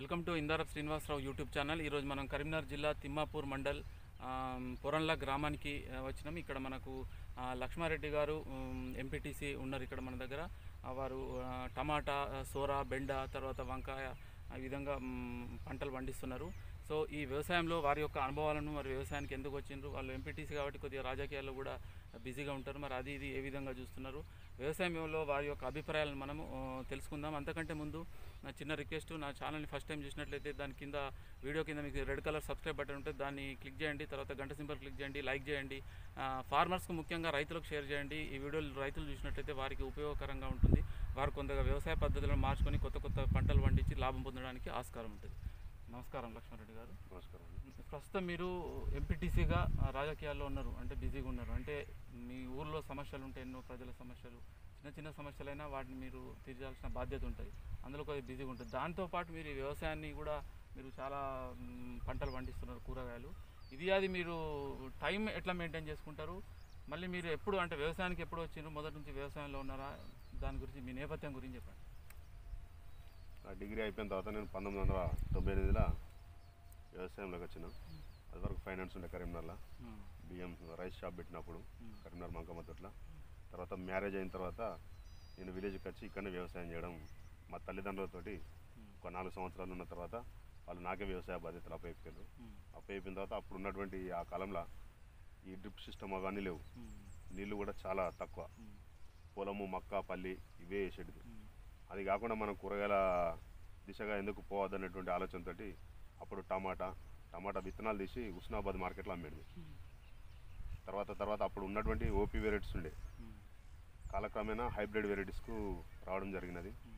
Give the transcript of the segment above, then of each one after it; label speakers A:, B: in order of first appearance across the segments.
A: Welcome to ఇందారప్ Srinivasarao YouTube channel ఈరోజు మనం కరీంనగర్ జిల్లా తిమ్మాపూర్ మండల్ ఆమ్, పొరంల గ్రామానికి ఆ, వచ్చినాం ఇక్కడ మనకు ఆ, లక్ష్మారెడ్డి గారు ఎంపీటీసీ ఉన్నారు ఇక్కడ మన దగ్గర ఆ, వారు ఆ, టమాటా ఆ, సోరా బెండ తర్వాత వంకాయ ఆ విధంగా మ్, పంటలు పండిస్తున్నారు సో ఈ వ్యవసాయంలో వారి యొక్క అనుభవాలను మరి వ్యవసాయానికి ఎందుకు వచ్చిండ్రు వాళ్ళు ఎంపీటీసీ కాబట్టి కొద్దిగా రాజకీయాల్లో కూడా బిజీగా ఉంటారు మరి అది ఇది ఏ విధంగా చూస్తున్నారు వ్యవసాయంలో వారి యొక్క అభిప్రాయాలను మనము ఆ, తెలుసుకుందాం అంతకంటే ముందు నా చిన్న రిక్వెస్ట్ నా ఛానల్ని ఫస్ట్ టైం చూసినట్లయితే దాని కింద వీడియో కింద మీకు రెడ్ కలర్ సబ్స్క్రైబ్ బటన్ ఉంటుంది దాన్ని క్లిక్ చేయండి తర్వాత గంట సింబల్ క్లిక్ చేయండి లైక్ చేయండి ఆ, ఫార్మర్స్కు ముఖ్యంగా రైతులకు షేర్ చేయండి ఈ వీడియోలు రైతులు చూసినట్లయితే వారికి ఉపయోగకరంగా ఉంటుంది వారు కొంతగా వ్యవసాయ పద్ధతులను మార్చుకొని కొత్త కొత్త పంటలు పండించి లాభం పొందడానికి ఆస్కారం ఉంటుంది నమస్కారం లక్ష్మారెడ్డి గారు
B: నమస్కారం
A: ప్రస్తుతం మీరు ఎంపీటీసీగా రాజకీయాల్లో ఉన్నారు అంటే బిజీగా ఉన్నారు అంటే మీ ఊర్లో సమస్యలు ఉంటాయి ఎన్నో ప్రజల సమస్యలు చిన్న చిన్న సమస్యలైనా వాటిని మీరు తీర్చాల్సిన బాధ్యత ఉంటుంది అందులో కొద్దిగా బిజీగా ఉంటుంది దాంతోపాటు మీరు ఈ వ్యవసాయాన్ని కూడా మీరు చాలా మ్, పంటలు పండిస్తున్నారు కూరగాయలు ఇది అది మీరు టైం ఎట్లా మెయింటైన్ చేసుకుంటారు మళ్ళీ మీరు ఎప్పుడు అంటే వ్యవసాయానికి ఎప్పుడు వచ్చిండ్రు మొదటి నుంచి వ్యవసాయంలో ఉన్నారా దాని గురించి మీ నేపథ్యం గురించి చెప్పండి
B: నా డిగ్రీ అయిపోయిన తర్వాత నేను పంతొమ్మిది వందల తొంభై ఎనిమిదిలో వ్యవసాయంలోకి వచ్చిన అది వరకు ఫైనాన్స్ ఉండే కరీంనగర్లో
A: మ్,
B: బియ్యం రైస్ షాప్ పెట్టినప్పుడు
A: మ్,
B: కరీంనగర్ మంకమ్మ తోట్ల తర్వాత మ్యారేజ్ అయిన తర్వాత నేను విలేజ్కి వచ్చి ఇక్కడనే వ్యవసాయం చేయడం మా తల్లిదండ్రులతోటి
A: మ్,
B: ఒక నాలుగు సంవత్సరాలు ఉన్న తర్వాత వాళ్ళు నాకే వ్యవసాయ బాధ్యతలు అప్పయిపోయారు
A: మ్,
B: అప్పయిపోయిన తర్వాత అప్పుడు ఉన్నటువంటి ఆ కాలంలో ఈ డ్రిప్ సిస్టమ్ అవన్నీ లేవు
A: మ్,
B: నీళ్ళు కూడా చాలా తక్కువ
A: మ్,
B: పొలము మక్క పల్లి ఇవే వేసేటిది
A: మ్,
B: అది కాకుండా మనం కూరగాయల దిశగా ఎందుకు పోవద్దనేటువంటి ఆలోచనతోటి అప్పుడు టమాటా టమాటా విత్తనాలు తీసి ఉస్నాబాద్ మార్కెట్లో అమ్మేది
A: మ్,
B: తర్వాత తర్వాత అప్పుడు ఉన్నటువంటి ఓపీ వెరైటీస్ ఉండే
A: మ్,
B: కాలక్రమేణా హైబ్రిడ్ వెరైటీస్కు రావడం జరిగినది
A: మ్.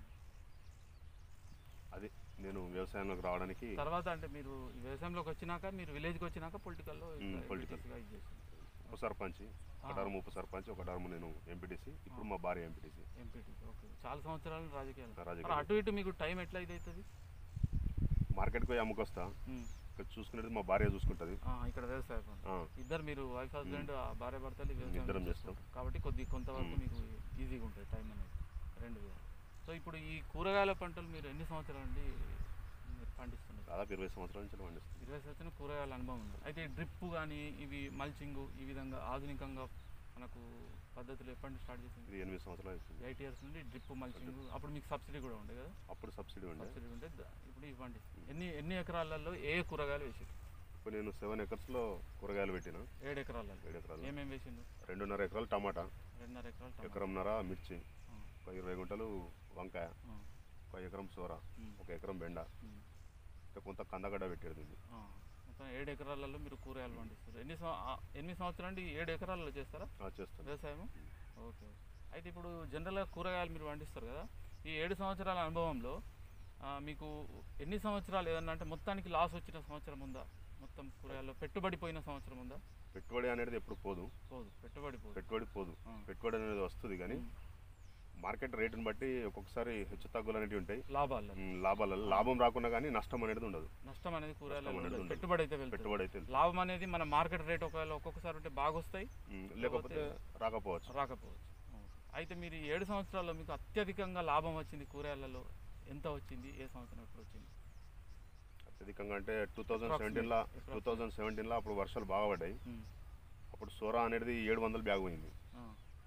B: అది నేను వ్యవసాయంలోకి రావడానికి
A: తర్వాత అంటే మీరు ఈ వ్యవసాయంలోకి వచ్చినాక మీరు విలేజ్కి వచ్చినాక పొలిటికల్లో
B: మ్, political.
A: ఇది చేసింది
B: ఉప సర్పంచ్ ఒక టర్మ్ ఉప సర్పంచ్ ఒక టర్మ్ నేను ఎంపీటీసీ ఇప్పుడు మా భార్య ఎంపీటీసీ
A: ఎంపీటీ ఓకే చాలా సంవత్సరాలు రాజకీయాలు
B: రాజకీయాలు.
A: మరి అటు ఇటు మీకు టైం ఎట్లా ఇది అవుతుంది
B: మార్కెట్కి పోయి అమ్ముకొస్తా ఇక్కడ చూసుకునేది మా భార్య చూసుకుంటుంది
A: ఇక్కడ వ్యవసాయ పనులు.
B: ఆ,
A: ఇద్దరు మీరు వైఫ్ హస్బెండ్ భార్య భర్తలు ఈ వ్యవసాయం
B: ఇద్దరం
A: చేసుకుంటారు.
B: చేస్తాం.
A: కాబట్టి కొద్ది కొంతవరకు
B: మ్.
A: మీకు ఈజీగా ఉంటుంది టైం అనేది రెండు విధాలు సో ఇప్పుడు ఈ కూరగాయల పంటలు మీరు ఎన్ని సంవత్సరాల నుండి మీరు పండిస్తున్నారు
B: దాదాపు ఇరవై సంవత్సరాల నుంచి పండిస్తుంది
A: ఇరవై సంవత్సరం కూరగాయల అనుభవం ఉంది అయితే డ్రిప్ కానీ ఇవి మల్చింగ్ ఈ విధంగా ఆధునికంగా మనకు పద్ధతులు ఎప్పటి నుంచి స్టార్ట్ చేసింది
B: ఇది ఎనిమిది సంవత్సరాలు అవుతుంది
A: ఎయిట్ ఇయర్స్ నుండి డ్రిప్ మల్చింగ్ అప్పుడు మీకు సబ్సిడీ కూడా ఉండే కదా
B: అప్పుడు సబ్సిడీ ఉండే
A: సబ్సిడీ ఉంటే ద- ఇప్పుడు ఇవ్వండి ఎన్ని ఎన్ని ఎకరాలలో ఏ కూరగాయలు వేసారు
B: ఇప్పుడు నేను సెవెన్ ఎకర్స్లో కూరగాయలు పెట్టిన
A: ఏడు ఎకరాలలో
B: ఏడు ఎకరాలు
A: ఏమేమి వేసిండు
B: రెండున్నర ఎకరాలు టమాటా
A: రెండున్నర ఎకరాలు టమాటా.
B: ఎకరంన్నర మిర్చి
A: ఆ,
B: ఒక ఇరవై గుంటలు వంకాయ
A: ఆ,
B: ఒక ఎకరం సోర
A: ఉమ్,
B: ఒక ఎకరం బెండ
A: ఉమ్,
B: ఇంకా కొంత కందగడ్డ పెట్టేది ఉంది
A: ఆ. మొత్తం ఏడు ఎకరాలలో మీరు కూరగాయలు పండిస్తారు ఎన్ని సం- ఆ, ఎనిమిది సంవత్సరాలు నుండి ఏడు ఎకరాలలో చేస్తారా
B: ఆ, చేస్తాను
A: వ్యవసాయం ఓకే అయితే ఇప్పుడు జనరల్గా కూరగాయలు మీరు పండిస్తారు కదా ఈ ఏడు సంవత్సరాల అనుభవంలో ఆ, మీకు ఎన్ని సంవత్సరాలు ఏదన్నా అంటే మొత్తానికి లాస్ వచ్చిన సంవత్సరం ఉందా మొత్తం కూరగాయల్లో పెట్టుబడి పోయిన సంవత్సరం ఉందా
B: పెట్టుబడి అనేది ఎప్పుడు పోదు
A: పోదు పెట్టుబడి పోదు
B: పెట్టుబడి పోదు
A: ఆ.
B: పెట్టుబడి అనేది వస్తుంది కానీ
A: ఉమ్.
B: మార్కెట్ రేటుని బట్టి ఒక్కొక్కసారి హెచ్చు తగ్గులు అనేవి ఉంటాయి
A: లాభాలు
B: ఉమ్, లాభాలు లాభం రాకుండా కానీ నష్టం అనేది ఉండదు
A: నష్టం అనేది కూరగాయలు
B: నష్టం అనేది ఉండదు.
A: పెట్టుబడి అయితే వెళ్తుంది
B: పెట్టుబడి అయితే వెళ్తుంది.
A: లాభం అనేది మన మార్కెట్ రేట్ ఒకవేళ ఒక్కొక్కసారి ఉంటే బాగా వస్తాయి
B: ఉమ్, లేకపోతే రాకపోవచ్చు
A: రాకపోవచ్చు అయితే మీరు ఈ ఏడు సంవత్సరాల్లో మీకు అత్యధికంగా లాభం వచ్చింది కూరగాయలలో ఎంత వచ్చింది ఏ సంవత్సరం ఎప్పుడు వచ్చింది
B: అత్యధికంగా అంటే టూ థౌజండ్ సెవెంటీన్లో టూ థౌజండ్ సెవెంటీన్లో అప్పుడు వర్షాలు బాగా పడ్డాయి
A: ఉమ్,
B: అప్పుడు సోరా అనేది ఏడు వందలు బ్యాగ్ పోయింది
A: ఆ,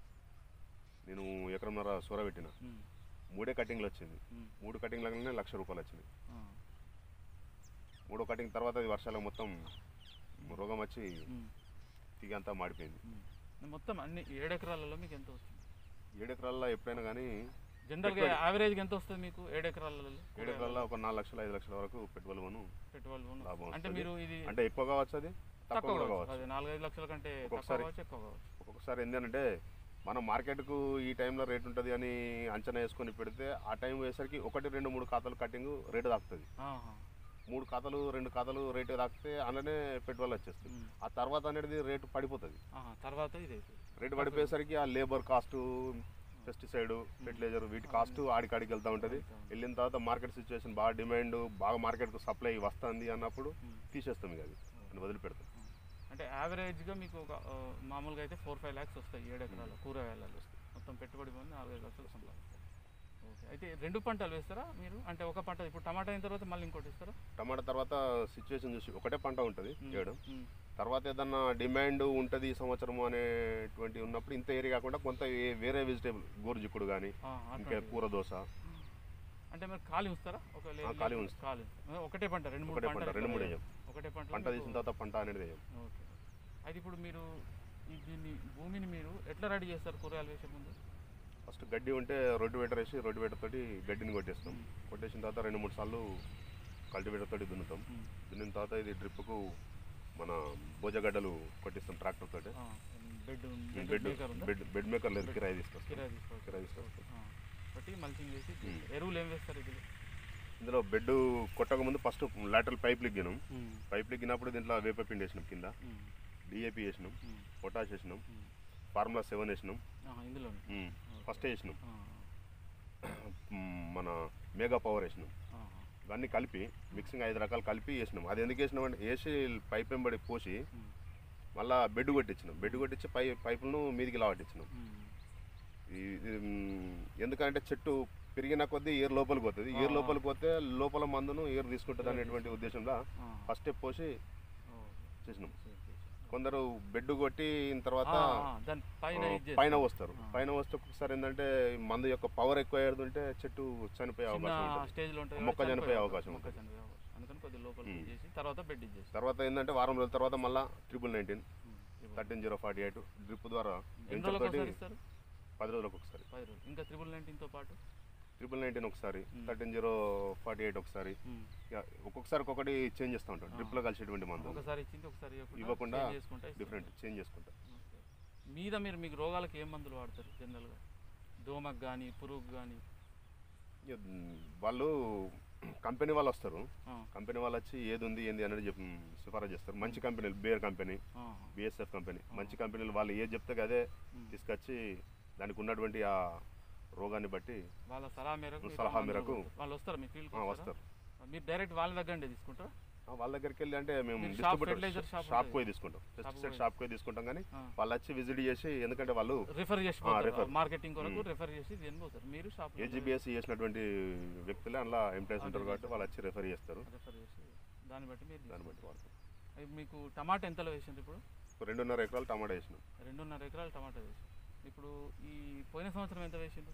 B: నేను ఎకరంన్నర సోరా పెట్టిన
A: ఉమ్,
B: మూడే కటింగ్లు వచ్చింది
A: ఉమ్,
B: మూడు కటింగ్లనే లక్ష రూపాయలు వచ్చింది
A: ఆ,
B: మూడో కటింగ్ తర్వాత అది వర్షాలకు మొత్తం రోగం వచ్చి
A: ఉమ్,
B: తీగ అంతా మాడిపోయింది
A: ఉమ్. మొత్తం అన్ని ఏడు ఎకరాలలో మీకు ఎంత వస్తుంది
B: ఏడు ఎకరాల్లో ఎప్పుడైనా కానీ
A: జనరల్గా యావరేజ్గా ఎంత వస్తుంది మీకు ఏడు ఎకరాలలో
B: ఏడు ఎకరాల్లో ఒక నాలుగు లక్షల ఐదు లక్షల వరకు పెట్టుబడి పోను
A: పెట్టుబడి పోను.
B: లాభం
A: అంటే
B: వస్తుంది.
A: మీరు ఇది
B: అంటే ఎక్కువ కావచ్చు అది తక్కువ
A: తక్కువ
B: కూడా
A: కావచ్చు
B: కావచ్చు
A: అది నాలుగైదు లక్షల కంటే తక్కువ
B: ఒక్కొక్కసారి-
A: కావచ్చు ఎక్కువ కావచ్చు
B: ఒక్కొక్కసారి ఏంటంటే మనం మార్కెట్కు ఈ టైంలో రేట్ ఉంటుంది అని అంచనా వేసుకొని పెడితే ఆ టైం వేసరికి ఒకటి రెండు మూడు ఖాతాలు కటింగ్ రేటు తాకుతుంది
A: ఆహా.
B: మూడు ఖాతాలు రెండు ఖాతాలు రేటు తాకితే అందులోనే పెట్టుబడి వచ్చేస్తుంది
A: ఉమ్.
B: ఆ తర్వాత అనేది రేటు పడిపోతుంది
A: ఆహా. తర్వాత ఇది
B: రేటు పడిపోయేసరికి ఆ లేబర్ కాస్ట్ పెస్టిసైడ్ ఫెర్టిలైజర్ వీటి కాస్ట్ ఆడికాడికి వెళ్తూ ఉంటుంది వెళ్ళిన తర్వాత మార్కెట్ సిచ్యువేషన్ బాగా డిమాండ్ బాగా మార్కెట్కు సప్లై వస్తుంది అన్నప్పుడు
A: ఉమ్.
B: తీసేస్తాం ఇక అది అని వదిలిపెడతాం
A: అంటే యావరేజ్గా మీకు ఒక ఆ, మామూలుగా అయితే ఫోర్ ఫైవ్ ల్యాక్స్ వస్తాయి ఏడు ఎకరాల కూరగాయలలో మొత్తం పెట్టుబడి పోయింది నాలుగైదు లక్షలు సంపాదిస్తారు ఓకే అయితే రెండు పంటలు వేస్తారా మీరు అంటే ఒక పంట ఇప్పుడు టమాటా అయిన తర్వాత మళ్ళీ ఇంకోటి వేస్తారా
B: టమాటా తర్వాత సిచ్యువేషన్ చూసి ఒకటే పంట ఉంటుంది చేయడం
A: మ్మ్.
B: తర్వాత ఏదన్నా డిమాండ్ ఉంటుంది ఈ సంవత్సరం అనేటువంటి ఉన్నప్పుడు ఇంత ఏరియా కాకుండా కొంత ఏ- వేరే వెజిటేబుల్ గోరుజిక్కుడు కానీ
A: ఆ,
B: ఇంకా
A: అట్లాంటివి.
B: కూర దోశ
A: అంటే మీరు ఖాళీ ఉంచుతారా ఒక లే-
B: ఆ, ఖాళీ
A: లే-
B: ఉంచుతాం.
A: ఖాళీ ఉంచుతాం. ఒకటే పంట రెండు మూడు
B: ఒకటే
A: పంటలు
B: పంట రెండు మూడు
A: ఎట్లా
B: వేయం
A: ఒకటే పంట
B: పంట తీసిన తర్వాత పంట అనేది వేయం
A: ఓకే అయితే ఇప్పుడు మీరు ఈ దీన్ని భూమిని మీరు ఎట్లా రెడీ చేస్తారు కూరగాయలు వేసే ముందు
B: ఫస్ట్ గడ్డి ఉంటే రోడ్డు వేటర్ వేసి రోడ్డు వేటర్ తోటి గడ్డిని కొట్టేస్తాం కొట్టేసిన తర్వాత రెండు మూడు సార్లు కల్టివేటర్ తోటి దున్నుతాం
A: మ్మ్.
B: దున్నిన తర్వాత ఇది డ్రిప్కు మన భోజగడ్డలు కొట్టిస్తాం ట్రాక్టర్ తోటి
A: ఆ, బెడ్
B: బెడ్
A: బెడ్ మేకర్ ఉందా
B: బెడ్ బెడ్ మేకర్ లేదు కిరాయి తీసుకొస్తాం
A: కిరాయి తీసుకోవచ్చు
B: కిరాయి తీసుకొస్తాం
A: ఆ, బట్టి మల్చింగ్ వేసి
B: మ్మ్.
A: ఎరువులు ఏం వేస్తారు ఇది
B: ఇందులో బెడ్ కొట్టక ముందు ఫస్ట్ లాటరల్ పైప్ లిగ్గినాం పైప్ లిగ్గినప్పుడు దీంట్లో వేప పిండి వేసినాం కింద డిఏపి వేసినాం పొటాష్ వేసినాం ఫార్ములా సెవెన్ వేసినాం
A: ఇందులో
B: ఫస్ట్ వేసినాం మ్, మన మేగా పవర్ వేసినాం ఇవన్నీ కలిపి మిక్సింగ్ ఐదు రకాలు కలిపి వేసినాం అది ఎందుకు వేసినాం అంటే వేసి పైప్ వెంబడి పోసి మళ్ళా బెడ్ కొట్టించినాం బెడ్ కొట్టించి పై పైపులను మీదికి లావట్టించినాం ఈ- ఇది, మ్, ఎందుకంటే చెట్టు పెరిగిన కొద్దీ ఏర్ లోపలికి పోతుంది ఏర్
A: ఆ.
B: లోపలికి పోతే లోపల మందును ఏర్ తీసుకుంటుంది అనేటువంటి ఉద్దేశంలో ఫస్ట్ స్టెప్ పోసి చేసినాం కొందరు బెడ్ కొట్టిన తర్వాత
A: దాని పైన
B: ఆ,
A: ఇది చేస్తారు.
B: పైన వస్తారు
A: ఆ.
B: పైన వస్తే ఒక్కొక్కసారి ఏంటంటే మందు యొక్క పవర్ ఎక్కువ అయ్యేదంటే చెట్టు చనిపోయే
A: చిన్న
B: అవకాశం ఉంటుంది
A: స్టేజ్ లో ఉంటుంది
B: మొక్క
A: కాబట్టి
B: చనిపోయే
A: చనిపోయే
B: అవకాశం
A: మొక్క
B: ఉంటుంది.
A: చనిపోయే అవకాశం. అందుకని కొద్దిగా లోపల
B: మ్మ్.
A: చేసి తర్వాత బెడ్ ఇచ్చేసి
B: తర్వాత ఏంటంటే వారం రోజుల తర్వాత మళ్ళీ triple nineteen thirteen zero forty eight drip ద్వారా
A: ఎన్ని
B: వెంచర్
A: రోజులకు
B: తోటి
A: ఒకసారి ఇస్తారు
B: పది రోజులకు ఒకసారి
A: పది రోజులు ఇంకా త్రిబుల్ నైన్టీన్తో పాటు
B: ట్రిపుల్ నైన్టీన్ ఒకసారి
A: మ్మ్.
B: థర్టీన్ జీరో ఫార్టీ ఎయిట్ ఒకసారి
A: మ్మ్.
B: ఇక ఒక్కొక్కసారి ఒక్కొక్కటి చేంజ్ చేస్తూ ఉంటాం
A: ఆ.
B: డ్రిప్లో కలిసేటువంటి మందు
A: ఒకసారి ఇచ్చింది ఒకసారి
B: ఇవ్వకుండా
A: change చేసుకుంటా ఇస్తారు.
B: డిఫరెంట్ చేంజ్ చేసుకుంటాం
A: ఓకే. మీద మీరు మీకు రోగాలకు ఏం మందులు వాడతారు జనరల్గా దోమకు కానీ పురుగుకు కానీ
B: ఇక, మ్, వాళ్ళు కంపెనీ వాళ్ళు వస్తారు కంపెనీ వాళ్ళు వచ్చి ఏది ఉంది ఏంది అనేది చెప్పి సిఫారసు చేస్తారు మంచి కంపెనీలు బేర్ కంపెనీ బిఎస్ఎఫ్ కంపెనీ మంచి కంపెనీలు వాళ్ళు ఏది చెప్తే అదే తీసుకొచ్చి దానికి ఉన్నటువంటి ఆ రోగాన్ని బట్టి
A: వాళ్ళ సలహా మేరకు మీరు
B: సలహా
A: మందులు
B: మేరకు
A: కొడతారు. వాళ్ళు వస్తారు మీ ఫీల్డ్
B: ఆ, వస్తారు
A: మీరు డైరెక్ట్ వాళ్ళ దగ్గర తీసుకుంటారా
B: ఆ, వాళ్ళ దగ్గరికి వెళ్ళి అంటే మేము
A: మీరు shop,
B: distributor
A: fertilizer shop
B: shop
A: ఉంటుంది.
B: పోయి తీసుకుంటాం పెస్టిసైడ్
A: పోయి.
B: షాప్ పోయి తీసుకుంటాం కానీ
A: ఆ.
B: వాళ్ళు వచ్చి విజిట్ చేసి ఎందుకంటే వాళ్ళు
A: రిఫర్ చేసి
B: ఆ, refer.
A: మార్కెటింగ్ కొరకు
B: మ్మ్.
A: రిఫర్ చేసి దేని పోతారు మీరు షాప్
B: ఏజీబీఎస్ చేసినటువంటి వ్యక్తులే అందులో ఎంప్లాయీస్ ఉంటారు కాబట్టి వాళ్ళు వచ్చి రెఫర్ చేస్తారు
A: రిఫర్ చేసి దాన్ని బట్టి మీరు
B: దాన్ని
A: తీసుకుంటారు.
B: బట్టి వాడతాం
A: అవి మీకు టమాటా ఎంతలో వేసింది ఇప్పుడు
B: ఒక రెండున్నర ఎకరాలు టమాటా వేసినాం
A: రెండున్నర ఎకరాలు టమాటా వేసి ఇప్పుడు ఈ పోయిన సంవత్సరం ఎంత వేసిండు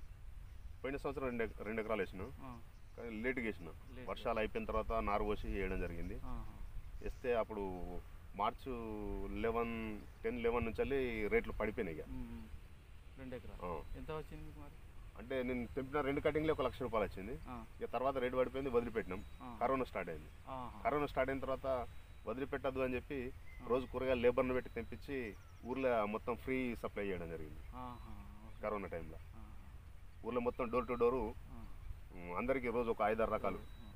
B: పోయిన సంవత్సరం రెండు ఎక- రెండు ఎకరాలు వేసినాం
A: ఆ,
B: కానీ లేట్గా వేసినాం
A: Late.
B: వర్షాలు అయిపోయిన తర్వాత నారు పోసి వేయడం జరిగింది
A: ఆహా.
B: వేస్తే అప్పుడు మార్చు లెవెన్ టెన్ లెవెన్ నుంచి వెళ్ళి రేట్లు పడిపోయినాయి ఇక
A: మ్మ్, మ్మ్. రెండు ఎకరాలు
B: ఆ.
A: ఎంత వచ్చింది మీకు మరి
B: అంటే నేను తెంపిన రెండు కటింగ్లో ఒక లక్ష రూపాయలు వచ్చింది
A: ఆ,
B: ఇక తర్వాత రేటు పడిపోయింది వదిలిపెట్టినాం
A: ఆ.
B: కరోనా స్టార్ట్ అయింది
A: ఆహా.
B: కరోనా స్టార్ట్ అయిన తర్వాత వదిలిపెట్టద్దు అని చెప్పి రోజు కూరగాయలు లేబర్ని పెట్టి తెప్పించి ఊర్లో మొత్తం ఫ్రీ సప్లై చేయడం జరిగింది
A: ఆహా. ఓకే.
B: కరోనా టైంలో
A: ఆహా.
B: ఊర్లో మొత్తం డోర్ టు డోరు
A: ఆ.
B: అందరికీ రోజు ఒక ఐదారు రకాలు
A: ఆ.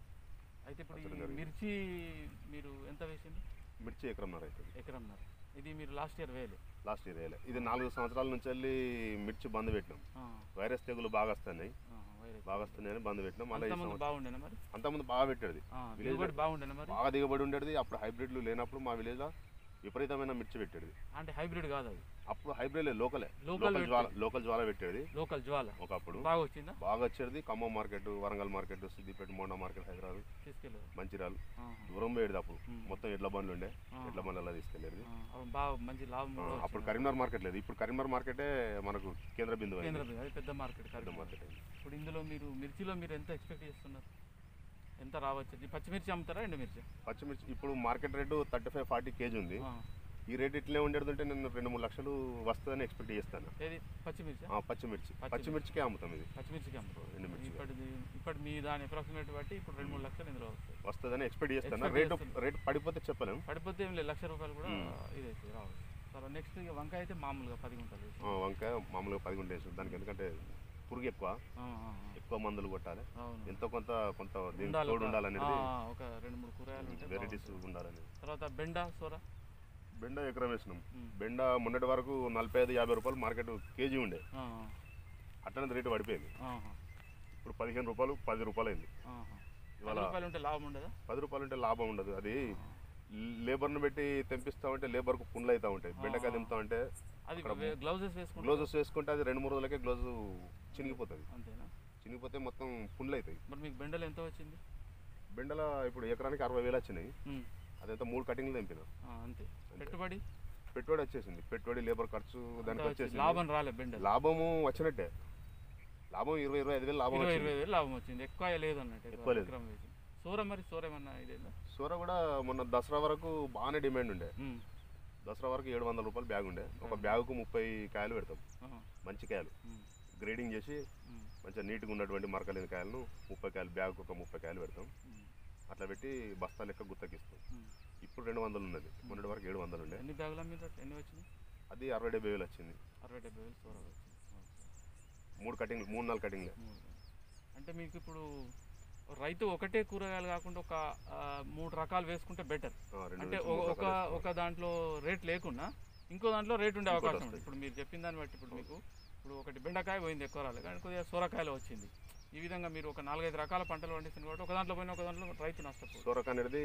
A: అయితే ఇప్పుడు
B: అసలు
A: ఈ
B: జరిగింది.
A: మిర్చి మీరు ఎంత వేసింది
B: మిర్చి ఎకరంన్నర అవుతుంది
A: ఎకరంన్నర ఇది మీరు లాస్ట్ ఇయర్ వేయలే
B: లాస్ట్ ఇయర్ వేయలే ఇది నాలుగు సంవత్సరాల నుంచి వెళ్ళి మిర్చి బంద్ పెట్టినాం
A: ఆ,
B: వైరస్ తెగులు బాగా వస్తున్నాయి
A: ఆహా, వైరస్.
B: బాగా వస్తున్నాయని బంద్ పెట్టినాం మళ్ళీ ఈ
A: అంతకుముందు
B: సంవత్సరం
A: బాగుండేనా మరి
B: అంతకుముందు బాగా పెట్టేది
A: ఆ,
B: Village
A: దిగుబడి
B: లో-
A: బాగుండేనా మరి
B: బాగా దిగబడి ఉండేది అప్పుడు హైబ్రిడ్లు లేనప్పుడు మా విలేజ్లో విపరీతమైన మిర్చి పెట్టేది
A: అంటే హైబ్రిడ్ కాదు అది
B: అప్పుడు హైబ్రిడ్ లోకలే
A: Local
B: లోకల్ జ్వాల
A: పెట్టేది.
B: లోకల్ జ్వాల పెట్టేది
A: లోకల్ జ్వాల
B: ఒకప్పుడు
A: బాగా వచ్చిందా
B: బాగా వచ్చేది Khammam market Warangal market Siddipet Monda market Hyderabad
A: తీసుకెళ్ళారు
B: మంచిర్యాల
A: ఆహా.
B: దూరం పోయేది అప్పుడు
A: మ్మ్.
B: మొత్తం ఎడ్ల బండ్లు ఉండే
A: ఆ.
B: ఎడ్ల బండ్లలో తీసుకెళ్ళేది
A: ఆ, అవును, బాగా మంచి లాభం
B: ఆ,
A: కూడా
B: అప్పుడు
A: వచ్చింది.
B: కరీంనగర్ మార్కెట్ లేదు ఇప్పుడు కరీంనగర్ మార్కెటే మనకు కేంద్ర బిందువు
A: కేంద్ర
B: అయింది.
A: బిందు, అది పెద్ద మార్కెట్
B: పెద్ద
A: కరీంనగర్.
B: మార్కెట్ అయింది.
A: ఇప్పుడు ఇందులో మీరు మిర్చిలో మీరు ఎంత ఎక్స్పెక్ట్ చేస్తున్నారు ఎంత రావచ్చు ఈ పచ్చిమిర్చి అమ్ముతారా ఎండుమిర్చి
B: పచ్చిమిర్చి ఇప్పుడు market rate thirty five forty KG ఉంది
A: ఆ,
B: ఈ రేట్ ఇట్లే ఉండేదంటే నేను రెండు మూడు లక్షలు వస్తుందని ఎక్స్పెక్ట్ చేస్తాను
A: ఏది పచ్చిమిర్చి
B: ఆ, పచ్చిమిర్చి
A: పచ్చిమిర్చి.
B: పచ్చిమిర్చికే అమ్ముతాం ఇది
A: పచ్చిమిర్చికి అమ్ముతారు
B: ఎండుమిర్చి
A: ఇప్పటి ఇప్పటి మీ దాని అప్రాక్సిమేట్ బట్టి ఇప్పుడు రెండు మూడు లక్షలు ఇందులో వస్తాయి
B: వస్తుందని ఎక్స్పెక్ట్ చేస్తాను
A: Expect
B: రేటు
A: చేస్తున్నా.
B: రేటు పడిపోతే చెప్పలేము
A: పడిపోతే ఏం లేదు లక్ష రూపాయలు కూడా
B: మ్మ్.
A: ఇదైతే రావచ్చు తర్వాత నెక్స్ట్ ఇక వంకాయ అయితే మామూలుగా పది గుంటలు వేసి.
B: ఆ, వంకాయ మామూలుగా పది గుంటలు వేస్తుంది దానికి ఎందుకంటే పురుగు ఎక్కువ
A: ఆ, ఆ, ఆ.
B: ఎక్కువ మందులు కొట్టాలి
A: అవును
B: ఎంతో కొంత కొంత దీనికి
A: ఉండాలి
B: తోడు
A: ఒక-
B: ఉండాలనేది
A: ఆ, ఒక రెండు మూడు కూరగాయలు ఉంటే
B: వెరైటీస్
A: బాగుంటుంది.
B: ఉండాలనేది
A: తర్వాత బెండ సోర
B: బెండ ఎకరం వేసినాం
A: మ్మ్.
B: బెండ మొన్నటి వరకు నలభై ఐదు యాభై రూపాయలు మార్కెట్ కేజీ ఉండే
A: ఆ,
B: అట్లనే రేటు పడిపోయింది
A: ఆ, ఆహా,
B: ఇప్పుడు పదిహేను రూపాయలు పది రూపాయలు అయింది
A: ఆహా.
B: ఇవాళ
A: పది రూపాయలు ఉంటే లాభం ఉండదా
B: పది రూపాయలు ఉంటే లాభం ఉండదు అది లేబర్ను పెట్టి తెంపిస్తామంటే లేబర్కు పుండ్లు అవుతా ఉంటాయి బెండకాయ తెంపుతామంటే
A: అది గ్లౌజెస్ వేసుకుంటే
B: గ్లోజెస్ వేసుకుంటే అది రెండు మూడు రోజులకే గ్లోజ్ చినిగిపోతుంది
A: అంతేనా
B: చినిగిపోతే మొత్తం పుండ్లు అవుతాయి
A: మరి మీకు బెండలు ఎంత వచ్చింది
B: బెండల ఇప్పుడు ఎకరానికి అరవై వేలు వచ్చినాయి
A: ఉమ్,
B: అదంతా మూడు కటింగ్లు తెంపిన
A: ఆ, అంతే పెట్టుబడి
B: పెట్టుబడి వచ్చేసింది పెట్టుబడి లేబర్ ఖర్చు దానికి
A: అంతా వచ్చింది.
B: వచ్చేసింది
A: లాభం రాలే బెండలు
B: లాభము వచ్చినట్టే లాభం ఇరవై ఇరవై ఐదు వేలు లాభం
A: ఇరవై
B: వచ్చింది
A: ఇరవై వేలు లాభం వచ్చింది ఎక్కువ లేదు అన్నట్టు
B: ఎక్కువ లేదు.
A: ఎకరం వేసి సూర మరి సూర ఏమన్నా ఇదేనా
B: సూర కూడా మొన్న దసరా వరకు బాగానే డిమాండ్ ఉండే
A: ఉమ్,
B: దసరా వరకు ఏడు వందల రూపాయలు బ్యాగ్ ఉండే ఒక బ్యాగుకు ముప్పై కాయలు పెడతాం
A: ఆహా,
B: మంచి కాయలు
A: ఉమ్,
B: గ్రేడింగ్ చేసి
A: ఉమ్,
B: మంచిగా నీట్గా ఉన్నటువంటి మరకలేని కాయలను ముప్పై కాయలు బ్యాగ్ ఒక ముప్పై కాయలు పెడతాం
A: ఉమ్,
B: అట్లా పెట్టి బస్తా లెక్క గుత్తకిస్తాం
A: ఉమ్.
B: ఇప్పుడు రెండు వందలు ఉన్నది మొన్నటి వరకు ఏడు వందలు ఉండే
A: ఎన్ని బ్యాగుల మీద ఎన్ని వచ్చినాయి
B: అది అరవై డెబ్బై వేలు వచ్చింది
A: అరవై డెబ్బై వేలు సూర వచ్చింది ఓకే.
B: మూడు కటింగ్ మూడు నాలుగు కటింగ్లే
A: మూడు. అంటే మీకు ఇప్పుడు రైతు ఒకటే కూరగాయలు కాకుండా ఒక ఆ, మూడు రకాలు వేసుకుంటే బెటర్
B: ఆ, రెండు
A: అంటే
B: నుంచి
A: ఒ-
B: మూడు
A: ఒక
B: రకాలు వేసుకోవాలి.
A: ఒక దాంట్లో రేట్ లేకున్నా ఇంకో దాంట్లో రేట్ ఉండే
B: ఇంకోటి
A: అవకాశం ఉంది
B: వస్తాయి.
A: ఇప్పుడు మీరు చెప్పిన దాన్ని బట్టి ఇప్పుడు మీకు ఇప్పుడు ఒకటి బెండకాయ పోయింది ఎక్కువ రాలేదు కానీ కొద్దిగా సొరకాయలు వచ్చింది ఈ విధంగా మీరు ఒక నాలుగైదు రకాల పంటలు పండిస్తుంది కాబట్టి ఒక దాంట్లో పోయిన ఒక దాంట్లో రైతు నష్టపోదు
B: సోరక అనేది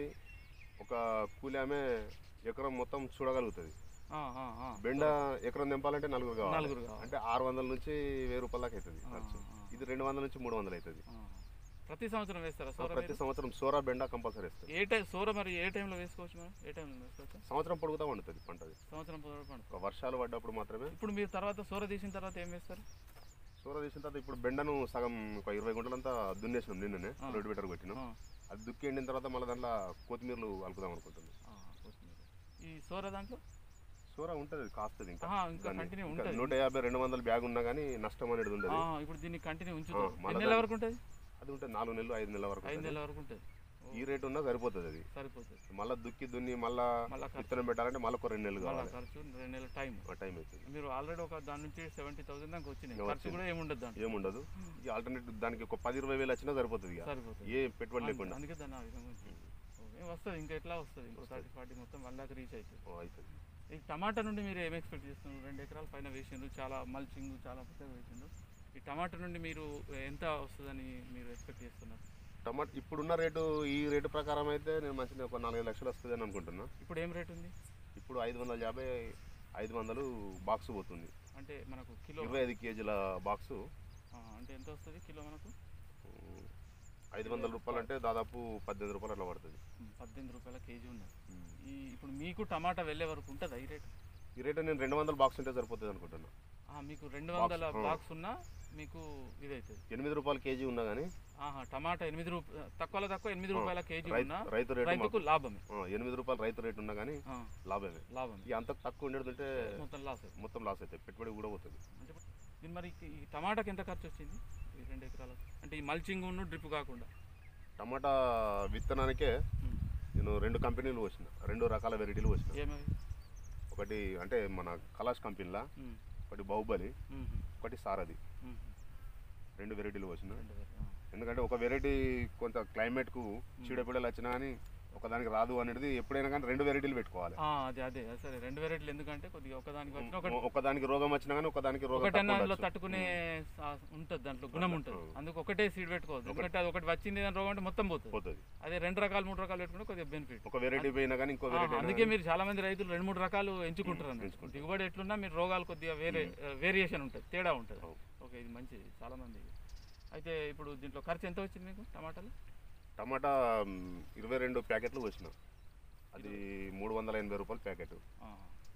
B: ఒక కూలి ఆమె ఎకరం మొత్తం చూడగలుగుతుంది
A: ఆ, ఆ, ఆ.
B: బెండ ఎకరం తెంపాలంటే నలుగురు కావాలి
A: నలుగురు కావాలి.
B: అంటే ఆరు వందల నుంచి వెయ్యి రూపాయల దాకా అవుతుంది
A: ఆ,
B: ఖర్చు
A: ఆ.
B: ఇది రెండు వందల నుంచి మూడు వందలు అవుతుంది
A: ఆ. ప్రతి సంవత్సరం వేస్తారా సోర
B: ప్రతి
A: మీరు?
B: సంవత్సరం సోరా బెండ కంపల్సరీ వేస్తుంది
A: ఏ టైం సోర మరి ఏ టైంలో వేసుకోవచ్చు మనం ఏ టైంలో వేసుకోవచ్చు
B: సంవత్సరం పొడుగుతా వండుతుంది పంటది
A: సంవత్సరం పొడవు పండుతుంది
B: ఒక వర్షాలు పడ్డప్పుడు మాత్రమే
A: ఇప్పుడు మీరు తర్వాత సోర తీసిన తర్వాత ఏం వేస్తారు
B: సోర తీసిన తర్వాత ఇప్పుడు బెండను సగం ఒక ఇరవై గుంటలంతా దున్నేసినాం నిన్ననే
A: ఆ.
B: రోడ్డు బెటర్ కొట్టినాం
A: ఆ,
B: అది దుక్కి ఎండిన తర్వాత మళ్ళీ దాంట్లో కొత్తిమీరలు అలుకుదాం అనుకుంటుంది
A: ఆ, కొత్తిమీర. ఈ సోర దాంట్లో
B: సోర ఉంటుంది కాస్తుంది ఇంకా
A: ఆహా, ఇంకా
B: దాన్ని
A: కంటిన్యూ
B: ఇంకా
A: ఉంటుంది
B: నూట యాభై రెండు వందల బ్యాగ్ ఉన్నా కానీ నష్టం అనేది
A: ఆ,
B: ఉండదు
A: ఇప్పుడు దీన్ని కంటిన్యూ ఉంచుతాం
B: ఆ, మళ్ళా
A: ఎన్ని నెలల వరకు ఉంటుంది
B: అది ఉంటుంది నాలుగు నెలలు ఐదు నెలల వరకు
A: ఐదు
B: ఉంటుంది.
A: నెలల వరకు ఉంటుంది ఓ,
B: ఈ రేట్ ఉన్నా సరిపోతుంది అది
A: సరిపోతుంది
B: మళ్ళీ దుక్కి దున్ని మళ్ళా
A: మళ్ళా ఖర్చు
B: విత్తనం పెట్టాలంటే మళ్ళీ ఒక రెండు నెలలు
A: మళ్ళా
B: కావాలి
A: ఖర్చు రెండు నెలల టైం
B: ఆ టైం అవుతుంది
A: మీరు ఆల్రెడీ ఒక దాని నుంచి సెవెంటీ థౌసండ్ దాకా వచ్చినాయి
B: ఇంకా
A: ఖర్చు
B: వచ్చింది.
A: కూడా ఏముండదు దాంట్లో
B: ఏముండదు ఈ ఆల్టర్నేట్ దానికి ఒక పది ఇరవై వేలు వచ్చినా సరిపోతుంది ఇక
A: సరిపోతుంది
B: ఏ పెట్టుబడి లేకుండా
A: అందుకే దాన్ని ఆ విధంగా ఉంచింది. ఓకే వస్తుంది ఇంకా ఎట్లా వస్తుంది ఇంకో థర్టీ ఫార్టీ మొత్తం వన్ లాక్ రీచ్ అవుతుంది
B: ఓ, అవుతుంది
A: ఈ టమాటా నుండి మీరు ఏం ఎక్స్పెక్ట్ చేస్తున్నారు రెండు ఎకరాల పైన వేసిండ్రు చాలా మల్చింగ్ చాలా పెద్దగా వేసిండ్రు ఈ టమాటా నుండి మీరు ఎంత వస్తుందని మీరు ఎక్స్పెక్ట్ చేస్తున్నారు
B: టమాటా ఇప్పుడున్న రేటు ఈ రేటు ప్రకారం అయితే నేను మంచిగా ఒక నాలుగైదు లక్షలు వస్తుంది అని అనుకుంటున్నా
A: ఇప్పుడు ఏం రేట్ ఉంది
B: ఇప్పుడు ఐదు వందల యాభై ఐదు వందలు బాక్స్ పోతుంది
A: అంటే మనకు కిలో
B: ఇరవై ఐదు కేజీల బాక్సు
A: ఆ, అంటే ఎంత వస్తుంది కిలో మనకు
B: ఉమ్, ఐదు వందల రూపాయలు అంటే దాదాపు పద్దెనిమిది రూపాయలు అట్లా పడుతుంది
A: ఉమ్, పద్దెనిమిది రూపాయల కేజీ ఉన్నది ఈ ఇప్పుడు మీకు టమాటా వెళ్ళే వరకు ఉంటుందా ఈ రేట్
B: ఈ రేటు నేను రెండు వందల బాక్స్ ఉంటే సరిపోతుంది అనుకుంటున్నా
A: ఆ, మీకు రెండు వందల
B: ఆ.
A: బాక్స్ ఉన్నా మీకు ఇదవుతుంది
B: ఎనిమిది రూపాయలు కేజీ ఉన్నా కానీ
A: ఆహా టమాటా ఎనిమిది రూపాయలు తక్కువలో తక్కువ ఎనిమిది
B: ఆ,
A: రూపాయల కేజీ
B: రైతు
A: ఉన్నా
B: రైతు రేటు
A: రైతుకు
B: మాకు-
A: లాభమే
B: ఆ, ఎనిమిది రూపాయలు రైతు రేటు ఉన్నా కానీ
A: ఆ,
B: లాభమే
A: లాభం
B: ఇక అంత తక్కువ ఉండేది ఉంటే
A: మొత్తం లాస్ అవుతుంది
B: మొత్తం లాస్ అవుతాయి పెట్టుబడి కూడా పోతుంది
A: అంటే ఇప్పుడు దీని మరి ఈ టమాటాకి ఎంత ఖర్చు వచ్చింది ఈ రెండు ఎకరాలకు అంటే ఈ మల్చింగ్ ఉన్న డ్రిప్ కాకుండా
B: టమాటా విత్తనానికే
A: ఉమ్.
B: నేను రెండు కంపెనీలు వచ్చిన రెండు రకాల వెరైటీలు వచ్చిన
A: ఏమవి
B: ఒకటి అంటే మన కలాష్ కంపెనీలా
A: ఉమ్,
B: ఒకటి బాహుబలి
A: ఉమ్,
B: ఒకటి సారథి
A: ఉమ్,
B: రెండు వెరైటీలు వచ్చిన
A: రెండు వేలు, ఆ.
B: ఎందుకంటే ఒక వెరైటీ కొంత క్లైమేట్కు చీడపీడలు వచ్చినా కానీ ఒకదానికి రాదు అనేది ఎప్పుడైనా కానీ రెండు వెరైటీలు పెట్టుకోవాలి
A: ఆ, అదే అదే సరే రెండు వెరైటీలు ఎందుకంటే కొద్దిగా ఒకదానికి వచ్చిన ఒకటి
B: ఒకదానికి రోగం వచ్చినా కానీ ఒకదానికి రోగం
A: ఒకటన్నా
B: తక్కువ
A: అందులో
B: ఉండొచ్చు.
A: తట్టుకునే ఉంటుంది దాంట్లో గుణం ఉంటుంది
B: ఉమ్.
A: అందుకు ఒకటే సీడ్ పెట్టుకోవద్దు ఎందుకంటే అది ఒకటి వచ్చింది దాని రోగం అంటే మొత్తం పోతుంది
B: పోతుంది
A: అదే రెండు రకాలు మూడు రకాలు పెట్టుకుంటే కొద్దిగా బెనిఫిట్
B: ఒక వెరైటీ పోయినా కానీ ఇంకో వెరైటీ
A: అందుకే మీరు చాలా మంది రైతులు రెండు మూడు రకాలు ఎంచుకుంటారు అన్నట్టు.
B: ఎంచుకుంటారు.
A: దిగుబడి ఎట్లున్నా మీరు రోగాలు కొద్దిగా వేరే వేరియేషన్ ఉంటుంది తేడా ఉంటుంది
B: అవును.
A: ఓకే ఇది మంచిది చాలా మంది అయితే ఇప్పుడు దీంట్లో ఖర్చు ఎంత వచ్చింది మీకు టమాటాలు
B: టమాటా మ్, ఇరవై రెండు ప్యాకెట్లు వచ్చిన అది మూడు వందల ఎనభై రూపాయలు ప్యాకెట్
A: ఆ.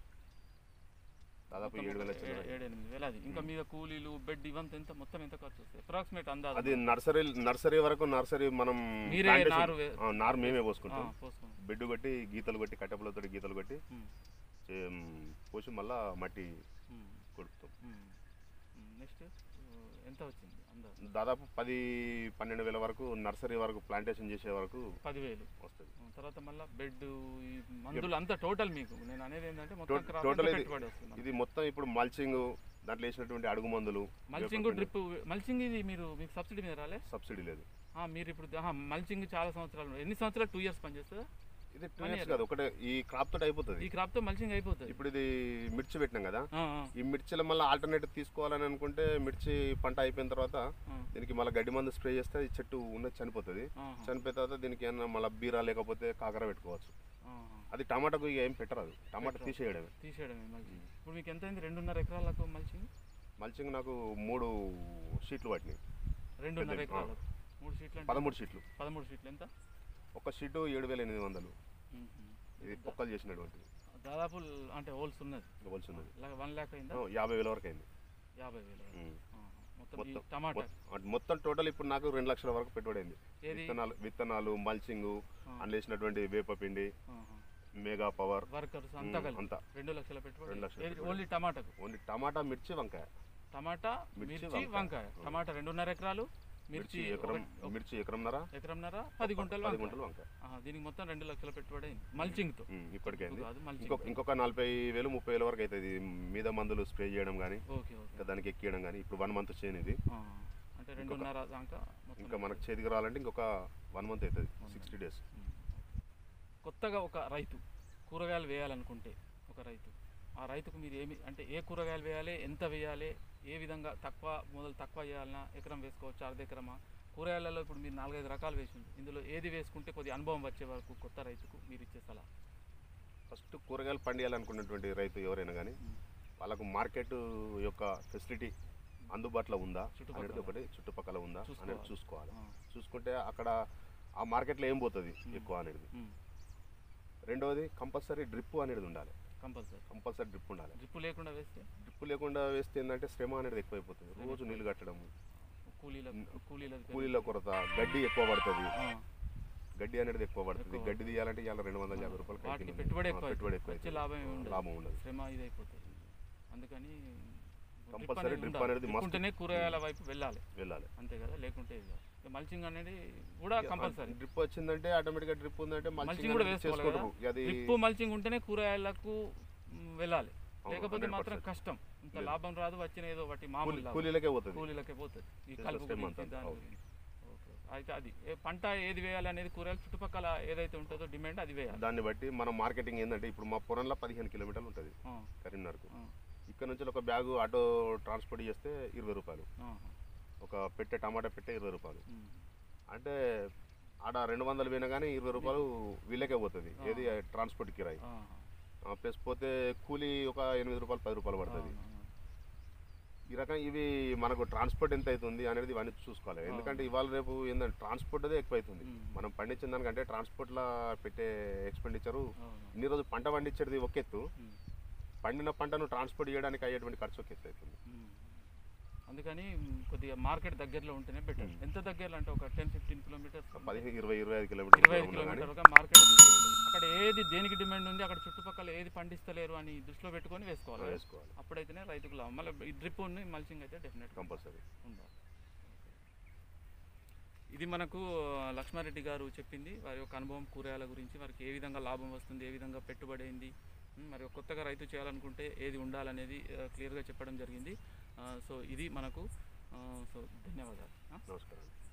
B: దాదాపు
A: మొత్తం
B: ఏడు వేల
A: ఒక
B: చిల్లర.
A: ఏ- ఏడు ఎనిమిది వేలు అది ఇంకా మీద కూలీలు బెడ్ ఇవంతా ఎంత మొత్తం ఎంత ఖర్చు వస్తాయి అప్రాక్సిమేట్ అందాజు
B: అది నర్సరీ నర్సరీ వరకు నర్సరీ మనం
A: మీరే
B: plantation-
A: నారు వే-
B: ఆ, నారు మేమే
A: ఆ,
B: పోసుకుంటాం
A: పోసుకోండి
B: బెడ్ కొట్టి గీతలు కొట్టి కట్టెపులతో గీతలు కొట్టి
A: ఉమ్,
B: చే- మ్, పోసి మళ్ళా మట్టి
A: ఉమ్,
B: కొడుతాం
A: ఉమ్. ఉమ్, నెక్స్ట్ ఆ, ఎంత వచ్చింది అందాజు
B: దాదాపు పది పన్నెండు వేల వరకు నర్సరీ వరకు ప్లాంటేషన్ చేసే వరకు
A: పదివేలు
B: వస్తుంది
A: ఆ, తర్వాత మళ్ళీ బెడ్ ఈ మందులు అంతా టోటల్ మీకు నేను అనేది ఏంటంటే మొత్తం
B: టో-
A: crop
B: టోటల్
A: అంతా
B: ఇది
A: పెట్టుబడి వస్తుంది మనకు.
B: ఇది మొత్తం ఇప్పుడు మల్చింగ్ దాంట్లో వేసినటువంటి అడుగు మందులు
A: మల్చింగ్ డ్రిప్ మల్చింగ్ ఇది మీరు మీకు సబ్సిడీ మీద రాలే
B: సబ్సిడీ లేదు
A: ఆ, మీరు ఇప్పుడు ఆహా, మల్చింగ్ చాలా సంవత్సరాలు ఉన్నాయి. ఎన్ని సంవత్సరాలు టూ ఇయర్స్ పనిచేస్తుందా
B: ఇది టూ
A: One
B: ఇయర్స్
A: year.
B: కాదు ఒకటే ఈ క్రాప్ తోటి అయిపోతుంది
A: ఈ క్రాప్ తో మల్చింగ్ అయిపోతుంది
B: ఇప్పుడు ఇది మిర్చి పెట్టినాం కదా
A: ఆ, ఆ,
B: ఈ మిర్చిలో మళ్ళీ ఆల్టర్నేటివ్ తీసుకోవాలని అనుకుంటే మిర్చి పంట అయిపోయిన తర్వాత
A: ఆ,
B: దీనికి మళ్ళీ గడ్డి మందు స్ప్రే చేస్తే ఈ చెట్టు ఉన్నది చనిపోతుంది
A: ఆహా,
B: చనిపోయిన తర్వాత దీనికి ఏమన్నా మళ్ళీ బీరా లేకపోతే కాకర పెట్టుకోవచ్చు
A: ఆహా.
B: అది టమాటాకు ఇక ఏం పెట్టరాదు టమాటా తీసేయడమే
A: తీసేయడమే మల్చింగ్ ఇప్పుడు మీకు ఎంత అయింది రెండున్నర ఎకరాలకు మల్చింగ్
B: మల్చింగ్ నాకు మూడు షీట్లు పట్టినాయి
A: రెండున్నర
B: పెద్దది,
A: ఎకరాలకు మూడు షీట్లు అంటే
B: పదమూడు షీట్లు
A: పదమూడు షీట్లు ఎంత
B: ఒక షీటు ఏడు వేల ఎనిమిది వందలు
A: మ్మ్.
B: ఇది పొక్కలు చేసినటువంటిది
A: దాదాపు అంటే హోల్స్ ఉన్నది
B: ఇవ్వాల్సి ఉన్నది
A: వన్ ల్యాక్ అయిందా
B: ఆ, యాభై వేల వరకు అయింది
A: యాభై వేలు
B: ఉమ్.
A: ఆహా. మొత్తం ఈ
B: మొత్తం
A: టమాటా
B: మొత్తం- అంటే మొత్తం టోటల్ ఇప్పుడు నాకు రెండు లక్షల వరకు పెట్టుబడి అయింది
A: ఏది
B: విత్తనాలు విత్తనాలు మల్చింగ్
A: ఆ.
B: అందులో వేపపిండి
A: ఆహా.
B: మెగా పవర్
A: వర్కర్స్ అంతా కలిపి
B: అంతా
A: రెండు లక్షల పెట్టుబడి
B: రెండు లక్షల
A: ఏది
B: పెట్టుబడి.
A: ఓన్లీ టమాటాకు
B: ఓన్లీ టమాటా మిర్చి వంకాయ
A: టమాటా
B: మిర్చి,
A: మిర్చి
B: వంకాయ.
A: వంకాయ టమాటా రెండున్నర ఎకరాలు
B: మిర్చి
A: మిర్చి
B: ఎకరం
A: ఒక- ఒక
B: మిర్చి ఎకరంన్నర
A: ఎకరంన్నర పది గుంటలు
B: పది
A: వంకాయ.
B: గుంటలు వంకాయ
A: ఆహా, దీనికి మొత్తం రెండు లక్షల పెట్టుబడి అయింది మల్చింగ్తో
B: ఉమ్, ఇప్పటికే అయింది
A: కాదు మల్చింగ్
B: ఇంకొక ఇంకొక నలభై వేలు ముప్పై వేల వరకు అవుతుంది మీద మందులు స్ప్రే చేయడం కానీ
A: ఓకే ఓకే
B: ఇంకా దానికి ఎక్కియడం కానీ ఇప్పుడు వన్ మంత్ చేయను ఇది
A: ఆ, అంటే రెండున్నర దాకా మొత్తం
B: ఇంకా మనకు చేతికి రావాలంటే ఇంకొక వన్ మంత్ అవుతుంది సిక్స్టీ డేస్
A: ఉమ్. కొత్తగా ఒక రైతు కూరగాయలు వేయాలనుకుంటే ఒక రైతు ఆ రైతుకు మీరు ఏమి అంటే ఏ కూరగాయలు వేయాలి ఎంత వేయాలి ఏ విధంగా తక్కువ మొదలు తక్కువ చేయాలన్నా ఎకరం వేసుకోవచ్చు అర్ధ ఎకరమా కూరగాయలలో ఇప్పుడు మీరు నాలుగైదు రకాలు వేసింది ఇందులో ఏది వేసుకుంటే కొద్ది అనుభవం వచ్చే వరకు కొత్త రైతుకు మీరు ఇచ్చే సలహా
B: ఫస్ట్ కూరగాయలు పండియాలనుకున్నటువంటి రైతు ఎవరైనా కానీ వాళ్ళకు మార్కెట్ యొక్క ఫెసిలిటీ అందుబాటులో ఉందా
A: చుట్టుపక్కల.
B: అనేది ఒకటి చుట్టుపక్కల ఉందా
A: చూసుకోవాలి.
B: అనేది చూసుకోవాలి
A: ఆ,
B: చూసుకుంటే అక్కడ ఆ మార్కెట్లో ఏం పోతుంది ఎక్కువ అనేది
A: ఉమ్,
B: రెండవది కంపల్సరీ డ్రిప్ అనేది ఉండాలి
A: కంపల్సరీ
B: కంపల్సరీ డ్రిప్ ఉండాలి
A: డ్రిప్ లేకుండా వేస్తే
B: డ్రిప్ లేకుండా వేస్తే ఏంటంటే శ్రమ అనేది ఎక్కువైపోతుంది రోజు నీళ్ళు కట్టడం
A: కూలీల కూలీల
B: కూలీల కొరత గడ్డి ఎక్కువ పడుతుంది
A: ఆ,
B: గడ్డి అనేది ఎక్కువ పడుతుంది
A: ఎక్కువ
B: గడ్డి తీయాలంటే ఇవాళ రెండు వందల యాభై రూపాయలు
A: వాటికి
B: కైకిలు.
A: పెట్టుబడి
B: ఆ,
A: ఎక్కువ
B: పెట్టుబడి
A: అవుతుంది.
B: ఎక్కువ
A: వచ్చే
B: అవుతుంది.
A: లాభం ఏమి ఉండదు.
B: లాభం ఉండదు
A: శ్రమ ఇది అయిపోతుంది అందుకని
B: Compulsory drip
A: ఉండాలి.
B: అనేది
A: Drip
B: must.
A: ఉంటేనే కూరగాయల వైపు వెళ్ళాలి
B: వెళ్ళాలి
A: అంతే కదా లేకుంటే ఇది కాదు. ఇక మల్చింగ్ అనేది కూడా కంపల్సరీ
B: డ్రిప్ వచ్చిందంటే ఆటోమేటిక్ గా డ్రిప్ ఉందంటే
A: మల్చింగ్
B: మల్చింగ్
A: కూడా
B: అనేది
A: వేసుకోవాలి
B: చేసుకుంటారు అది
A: డ్రిప్ మల్చింగ్ ఉంటేనే కూరగాయలకు మ్, వెళ్ళాలి
B: అవును,
A: లేకపోతే
B: 100%.
A: మాత్రం కష్టం ఇంత
B: లేదు.
A: లాభం రాదు వచ్చిన ఏదో ఒకటి మామూలు
B: కూలి-
A: లాభం.
B: కూలీలకే పోతుంది
A: కూలీలకే పోతుంది ఈ
B: Just
A: కలుపు
B: stem
A: గురించి,
B: అంతా.
A: దాని
B: అవును.
A: గురించి. Okay, okay. అయితే అది ఏ పంట ఏది వేయాలి అనేది కూరగాయలు చుట్టుపక్కల ఏదైతే ఉంటుందో డిమాండ్ అది వేయాలి
B: దాన్ని బట్టి మన మార్కెటింగ్ ఏంటంటే ఇప్పుడు మా పొరంలో పదిహేను కిలోమీటర్లు ఉంటుంది
A: ఆ,
B: కరీంనగర్కు
A: ఆ,
B: ఇక్కడ నుంచి ఒక బ్యాగు ఆటో ట్రాన్స్పోర్ట్ చేస్తే ఇరవై రూపాయలు
A: ఆ,
B: ఒక పెట్టె టమాటా పెట్టె ఇరవై రూపాయలు
A: ఉమ్.
B: అంటే ఆడ రెండు వందలు పోయినా కానీ ఇరవై రూపాయలు వీళ్ళకే పోతుంది
A: ఆ.
B: ఏది ట్రాన్స్పోర్ట్ కిరాయి
A: ఆ,
B: ప్లస్ పోతే కూలీ ఒక ఎనిమిది రూపాయలు పది రూపాయలు పడుతుంది
A: ఆ, ఆ.
B: ఈ రకం ఇవి మనకు ట్రాన్స్పోర్ట్ ఎంత అవుతుంది అనేది ఇవన్నీ చూసుకోవాలి ఎందుకంటే ఇవాళ రేపు ఏంటంటే ట్రాన్స్పోర్ట్ అదే ఎక్కువ అవుతుంది
A: మ్మ్.
B: మనం పండించిన దానికంటే ట్రాన్స్పోర్ట్లో పెట్టే ఎక్స్పెండిచరు
A: అవును.
B: ఇన్ని రోజు పంట పండించేది ఒక ఎత్తు
A: ఉమ్.
B: పండిన పంటను ట్రాన్స్పోర్ట్ చేయడానికి అయ్యేటువంటి ఖర్చు ఒక ఎత్తు అవుతుంది
A: ఉమ్. అందుకని మ్, కొద్దిగా మార్కెట్ దగ్గరలో ఉంటేనే బెటర్
B: ఉమ్.
A: ఎంత దగ్గరలో అంటే ఒక టెన్ ఫిఫ్టీన్ కిలోమీటర్స్
B: పదిహేను ఇరవై ఇరవై ఐదు
A: ఇరవై ఐదు
B: కిలోమీటర్లు ఉన్నా కానీ
A: కిలోమీటర్గా మార్కెట్ ఉంది. అక్కడ ఏది దేనికి డిమాండ్ ఉంది అక్కడ చుట్టుపక్కల ఏది పండిస్తలేరు అని దృష్టిలో పెట్టుకొని వేసుకోవాలి
B: వేసుకోవాలి
A: అప్పుడైతేనే రైతుకు లాభం మళ్ళీ ఈ డ్రిప్ ఉంది మల్చింగ్ అయితే డెఫినెట్
B: కంపల్సరీ
A: ఉండాలి ఇది మనకు ఆ, లక్ష్మారెడ్డి గారు చెప్పింది వారి యొక్క అనుభవం కూరగాయల గురించి వారికి ఏ విధంగా లాభం వస్తుంది ఏ విధంగా పెట్టుబడి అయింది ఉమ్, మరి కొత్తగా రైతు చేయాలనుకుంటే ఏది ఉండాలనేది ఆ, క్లియర్గా చెప్పడం జరిగింది ఆ, సో ఇది మనకు ఆ, సో ధన్యవాదాలు ఆ?
B: నమస్కారం